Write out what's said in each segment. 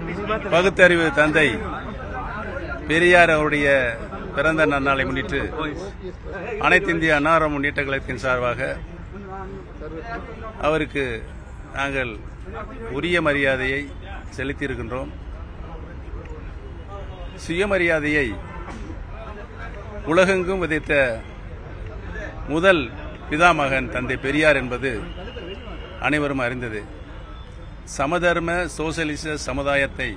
பகுத்தறிவு தந்தை பெரியார் அவருடைய பிறந்த நன்னாளை முன்னிட்டு அனைத்து இந்திய அன்னார முன்னேற்ற கழகத்தின் சார்பாக அவருக்கு நாங்கள் உரிய மரியாதையை செலுத்தியிருக்கின்றோம் சுயமரியாதையை உலகெங்கும் விதைத்த முதல் பிதாமகன் தந்தை பெரியார் என்பது அனைவரும் அறிந்தது சமதர்ம சோசலிச சமுதாயத்தை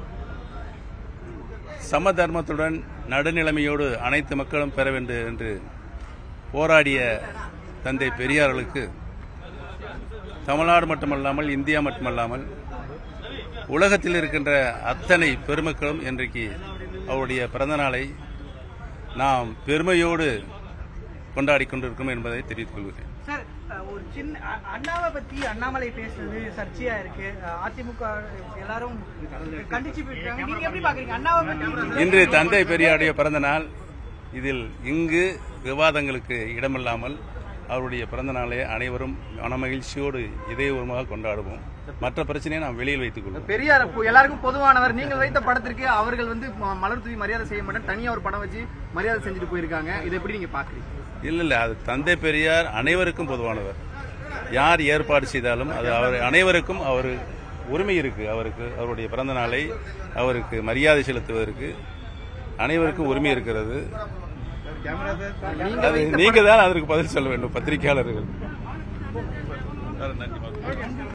சமதர்மத்துடன் நடுநிலைமையோடு அனைத்து மக்களும் பெற வேண்டும் என்று போராடிய தந்தை பெரியார்களுக்கு தமிழ்நாடு மட்டுமல்லாமல் இந்தியா மட்டுமல்லாமல் உலகத்தில் இருக்கின்ற அத்தனை பெருமக்களும் இன்றைக்கு அவருடைய பிறந்த நாளை நாம் பெருமையோடு கொண்டாடி கொண்டிருக்கிறோம் என்பதை தெரிவித்துக் கொள்கிறேன் சார் அஹ், ஒரு சின்ன அ- அண்ணாவை பத்தி அண்ணாமலை பேசுறது சர்ச்சையா இருக்கு அஹ், அதிமுக எல்லாரும் கண்டிச்சு போயிருக்காங்க நீங்க எப்படி பாக்குறீங்க அண்ணாவை பத்தி இன்று தந்தை பெரியாருடைய பிறந்த நாள் இதில் இங்கு விவாதங்களுக்கு இடமில்லாமல் அவருடைய பிறந்த நாளை அனைவரும் மனமகிழ்ச்சியோடு இதயபூர்வமாக கொண்டாடுவோம் மற்ற பிரச்சனையை நாம் வெளியில் வைத்துக் கொள்வோம் பெரியார் அப்போ எல்லாருக்கும் பொதுவானவர் நீங்கள் வைத்த படத்திற்கு அவர்கள் வந்து ம- மலர் தூவி மரியாதை செய்ய மாட்டேன் தனியா ஒரு படம் வச்சு மரியாதை செஞ்சுட்டு போயிருக்காங்க இதை எப்படி நீங்க பாக்குறீங்க இல்ல இல்ல அது தந்தை பெரியார் அனைவருக்கும் பொதுவானவர் யார் ஏற்பாடு செய்தாலும் அது அவர் அனைவருக்கும் அவர் உரிமை இருக்கு அவருக்கு அவருடைய பிறந்த நாளை அவருக்கு மரியாதை செலுத்துவதற்கு அனைவருக்கும் உரிமை இருக்கிறது அது நீங்க தான் அதற்கு பதில் சொல்ல வேண்டும் பத்திரிகையாளர்கள் நன்றி